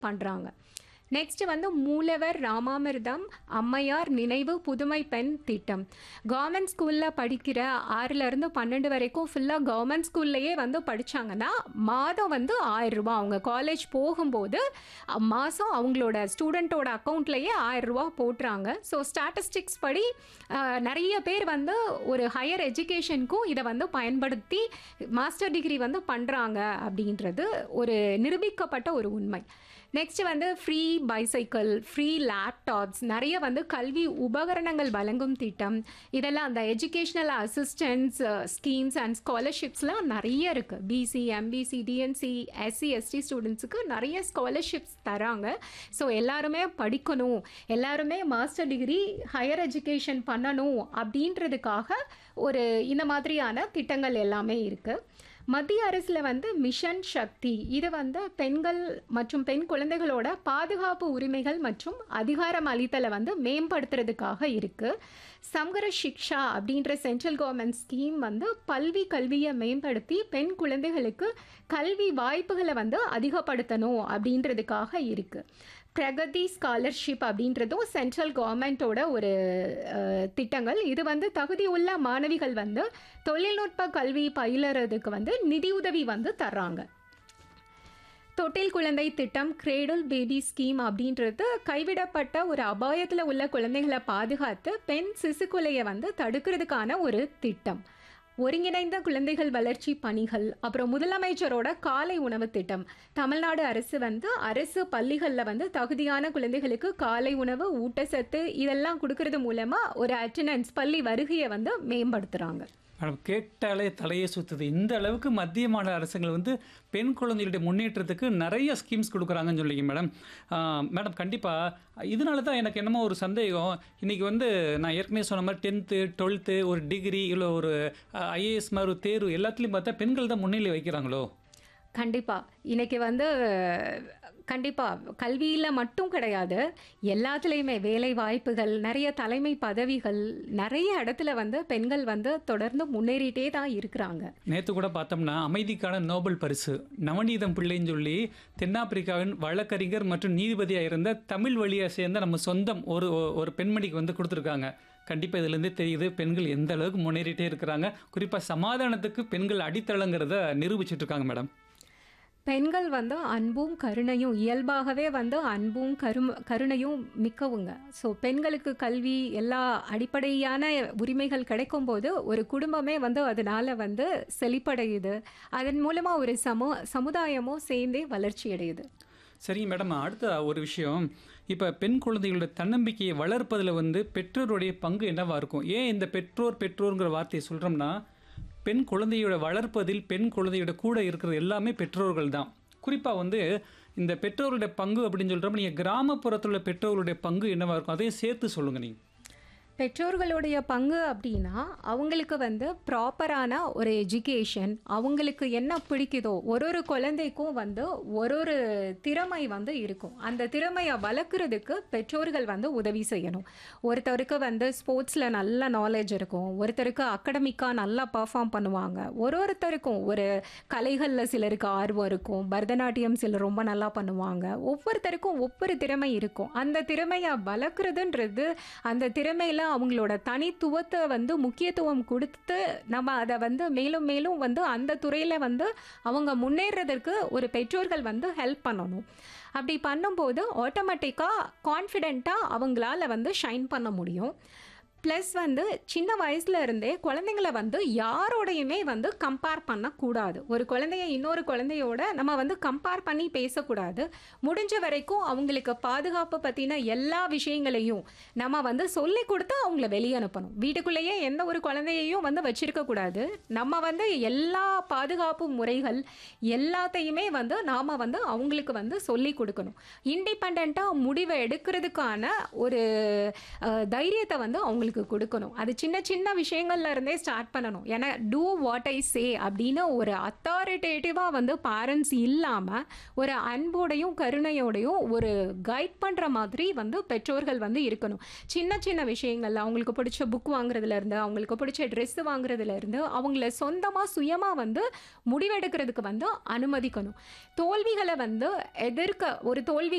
பண்ணுறாங்க நெக்ஸ்ட் வந்து மூலவர் ராமாமிர்தம் அம்மையார் நினைவு புதுமை பெண் திட்டம் கவர்மெண்ட் ஸ்கூலில் படிக்கிற ஆறுலேருந்து பன்னெண்டு வரைக்கும் ஃபுல்லாக கவர்மெண்ட் ஸ்கூல்லையே வந்து படித்தாங்கன்னா மாதம் வந்து ஆயிரம் ரூபாய் அவங்க காலேஜ் போகும்போது அ- மாதம் அவங்களோட ஸ்டூடெண்ட்டோட அக்கௌண்ட்லேயே ஆயிரம் ரூபாய் போட்டுறாங்க ஸோ ஸ்டாட்டிஸ்டிக்ஸ் படி அஹ், நிறைய பேர் வந்து ஒரு ஹையர் எஜுகேஷனுக்கும் இதை வந்து பயன்படுத்தி மாஸ்டர் டிகிரி வந்து பண்ணுறாங்க அப்படின்றது ஒரு நிரூபிக்கப்பட்ட ஒரு உண்மை நெக்ஸ்ட் வந்து ஃப்ரீ பைசைக்கிள் ஃப்ரீ லேப்டாப்ஸ் நிறைய வந்து கல்வி உபகரணங்கள் வழங்கும் திட்டம் இதெல்லாம் அந்த எஜுகேஷ்னல் அசிஸ்டன்ஸ் ஸ்கீம்ஸ் அண்ட் ஸ்காலர்ஷிப்ஸ்லாம் நிறைய இருக்குது BC MBC DNC SC ST ஸ்டூடெண்ட்ஸுக்கு நிறைய ஸ்காலர்ஷிப்ஸ் தராங்க ஸோ எல்லாருமே படிக்கணும் எல்லாருமே மாஸ்டர் டிகிரி ஹையர் எஜுகேஷன் பண்ணணும் அப்படின்றதுக்காக ஒரு இந்த மாதிரியான திட்டங்கள் எல்லாமே இருக்குது மத்திய அரசில் வந்து மிஷன் சக்தி இது வந்து பெண்கள் மற்றும் பெண் குழந்தைகளோட பாதுகாப்பு உரிமைகள் மற்றும் அதிகாரம் அளித்தலை வந்து மேம்படுத்துறதுக்காக இருக்குது சம்கர சிக்ஷா அப்படின்ற சென்ட்ரல் கவர்மெண்ட் ஸ்கீம் வந்து பல்வி கல்வியை மேம்படுத்தி பெண் குழந்தைகளுக்கு கல்வி வாய்ப்புகளை வந்து அதிகப்படுத்தணும் அப்படின்றதுக்காக இருக்குது பிரகதி ஸ்காலர்ஷிப் அப்படின்றதும் சென்ட்ரல் கவர்மெண்ட்டோட ஒரு அஹ், திட்டங்கள் இது வந்து தகுதி உள்ள மாணவிகள் வந்து தொழில்நுட்ப கல்வி பயிலுறதுக்கு வந்து நிதியுதவி வந்து தர்றாங்க தொட்டில் குழந்தை திட்டம் கிரேடல் பேபி ஸ்கீம் அப்படின்றது கைவிடப்பட்ட ஒரு அபாயத்தில் உள்ள குழந்தைகளை பாதுகாத்து பெண் சிசுக்குலையை வந்து தடுக்கிறதுக்கான ஒரு திட்டம் ஒருங்கிணைந்த குழந்தைகள் வளர்ச்சி பணிகள் அப்புறம் முதலமைச்சரோட காலை உணவு திட்டம் தமிழ்நாடு அரசு வந்து அரசு பள்ளிகளில் வந்து தகுதியான குழந்தைகளுக்கு காலை உணவு ஊட்டச்சத்து இதெல்லாம் கொடுக்கறது மூலமாக ஒரு அட்டண்டன்ஸ் பள்ளி வருகையை வந்து மேம்படுத்துகிறாங்க மேடம் கேட்டாலே தலையே சுத்துது இந்த அளவுக்கு மத்திய மாநில அரசுகள் வந்து பெண் குழந்தைகளுடைய முன்னேற்றத்துக்கு நிறைய ஸ்கீம்ஸ் கொடுக்குறாங்கன்னு சொல்லிங்க மேடம் ஆஹ் மேடம் கண்டிப்பாக இதனால தான் எனக்கு என்னமோ ஒரு சந்தேகம் இன்றைக்கி வந்து நான் ஏற்கனவே சொன்ன மாதிரி டென்த்து டுவெல்த்து ஒரு டிகிரி இல்லை ஒரு ஐஏஎஸ் மாதிரி ஒரு தேர்வு எல்லாத்துலேயும் பார்த்தா பெண்கள் தான் முன்னிலை வைக்கிறாங்களோ கண்டிப்பாக இன்னைக்கு வந்து கண்டிப்பாக கல்வியில் மட்டும் கிடையாது எல்லாத்துலேயுமே வேலை வாய்ப்புகள் நிறைய தலைமை பதவிகள் நிறைய இடத்துல வந்து பெண்கள் வந்து தொடர்ந்து முன்னேறிட்டே தான் இருக்கிறாங்க நேற்று கூட பார்த்தோம்னா அமைதிக்கான நோபல் பரிசு நவநீதம் பிள்ளைன்னு சொல்லி தென்னாப்பிரிக்காவின் வழக்கறிஞர் மற்றும் நீதிபதியாக இருந்த தமிழ் வழியாக சேர்ந்த நம்ம சொந்தம் ஒரு ஒரு பெண்மணிக்கு வந்து கொடுத்துருக்காங்க கண்டிப்பாக இதுலேருந்தே தெரியுது பெண்கள் எந்த அளவுக்கு முன்னேறிட்டே இருக்கிறாங்க குறிப்பாக சமாதானத்துக்கு பெண்கள் அடித்தளங்கிறத நிரூபிச்சிட்டு இருக்காங்க மேடம் பெண்கள் வந்து அன்பும் கருணையும் இயல்பாகவே வந்து அன்பும் கரும் கருணையும் மிக்கவுங்க ஸோ பெண்களுக்கு கல்வி எல்லா அடிப்படையான உரிமைகள் கிடைக்கும்போது ஒரு குடும்பமே வந்து அதனால வந்து செழிப்படையுது அதன் மூலமாக ஒரு சமூ சமுதாயமும் சேர்ந்தே வளர்ச்சி அடையுது சரிங்க மேடம் அடுத்த ஒரு விஷயம் இப்போ பெண் குழந்தைகளோட தன்னம்பிக்கையை வளர்ப்பதில் வந்து பெற்றோருடைய பங்கு என்னவா இருக்கும் ஏன் இந்த பெற்றோர் பெற்றோருங்கிற வார்த்தையை சொல்கிறோம்னா பெண் குழந்தையோட வளர்ப்பதில் பெண் குழந்தையோட கூட இருக்கிறது எல்லாமே பெற்றோர்கள் தான் குறிப்பாக வந்து இந்த பெற்றோருடைய பங்கு அப்படின்னு சொல்கிறப்ப நீங்கள் கிராமப்புறத்தில் உள்ள பெற்றோர்களுடைய பங்கு என்னவா இருக்கும் அதையும் சேர்த்து சொல்லுங்கள் நீங்கள் பெற்றோர்களுடைய பங்கு அப்படின்னா அவங்களுக்கு வந்து ப்ராப்பரான ஒரு எஜுகேஷன் அவங்களுக்கு என்ன பிடிக்குதோ ஒரு ஒரு குழந்தைக்கும் வந்து ஒரு ஒரு திறமை வந்து இருக்கும் அந்த திறமையை வளர்க்குறதுக்கு பெற்றோர்கள் வந்து உதவி செய்யணும் ஒருத்தருக்கு வந்து ஸ்போர்ட்ஸில் நல்ல நாலேஜ் இருக்கும் ஒருத்தருக்கு அகடமிக்காக நல்லா பர்ஃபார்ம் பண்ணுவாங்க ஒரு ஒருத்தருக்கும் ஒரு கலைகளில் சிலருக்கு ஆர்வம் இருக்கும் பரதநாட்டியம் சிலர் ரொம்ப நல்லா பண்ணுவாங்க ஒவ்வொருத்தருக்கும் ஒவ்வொரு திறமை இருக்கும் அந்த திறமையை வளர்க்குறதுன்றது அந்த திறமையில் அவங்களோட தனித்துவத்தை வந்து முக்கியத்துவம் கொடுத்து நம்ம அதை வந்து மேலும் மேலும் வந்து அந்த துறையில் வந்து அவங்க முன்னேறதற்கு ஒரு பெற்றோர்கள் வந்து ஹெல்ப் பண்ணணும் அப்படி பண்ணும்போது ஆட்டோமேட்டிக்காக கான்ஃபிடெண்ட்டாக அவங்களால வந்து ஷைன் பண்ண முடியும் ப்ளஸ் வந்து சின்ன வயசுல இருந்தே குழந்தைங்கள வந்து யாரோடையுமே வந்து கம்பேர் பண்ணக்கூடாது ஒரு குழந்தைய இன்னொரு குழந்தையோட நம்ம வந்து கம்பேர் பண்ணி பேசக்கூடாது முடிஞ்ச வரைக்கும் அவங்களுக்கு பாதுகாப்பு பற்றின எல்லா விஷயங்களையும் நம்ம வந்து சொல்லி கொடுத்து அவங்கள வெளியே அனுப்பணும் வீட்டுக்குள்ளேயே எந்த ஒரு குழந்தையையும் வந்து வச்சிருக்க கூடாது நம்ம வந்து எல்லா பாதுகாப்பு முறைகள் எல்லாத்தையுமே வந்து நாம் வந்து அவங்களுக்கு வந்து சொல்லி கொடுக்கணும் இண்டிபெண்ட்டாக முடிவை எடுக்கிறதுக்கான ஒரு அஹ், தைரியத்தை வந்து அவங்களுக்கு அவங்களுக்கு கொடுக்கணும் அது சின்ன சின்ன விஷயங்கள்ல இருந்தே ஸ்டார்ட் பண்ணணும் ஏன்னா டூ வாட் ஐ சே அப்படின்னு ஒரு அத்தாரிட்டேட்டிவாக வந்து பேரண்ட்ஸ் இல்லாமல் ஒரு அன்போடையும் கருணையோடையும் ஒரு கைட் பண்ணுற மாதிரி வந்து பெற்றோர்கள் வந்து இருக்கணும் சின்ன சின்ன விஷயங்கள்ல அவங்களுக்கு பிடிச்ச புக் வாங்குறதுலேருந்து அவங்களுக்கு பிடிச்ச ட்ரெஸ் வாங்குறதுலேருந்து அவங்கள சொந்தமாக சுயமாக வந்து முடிவெடுக்கிறதுக்கு வந்து அனுமதிக்கணும் தோல்விகளை வந்து எதிர்க்க ஒரு தோல்வி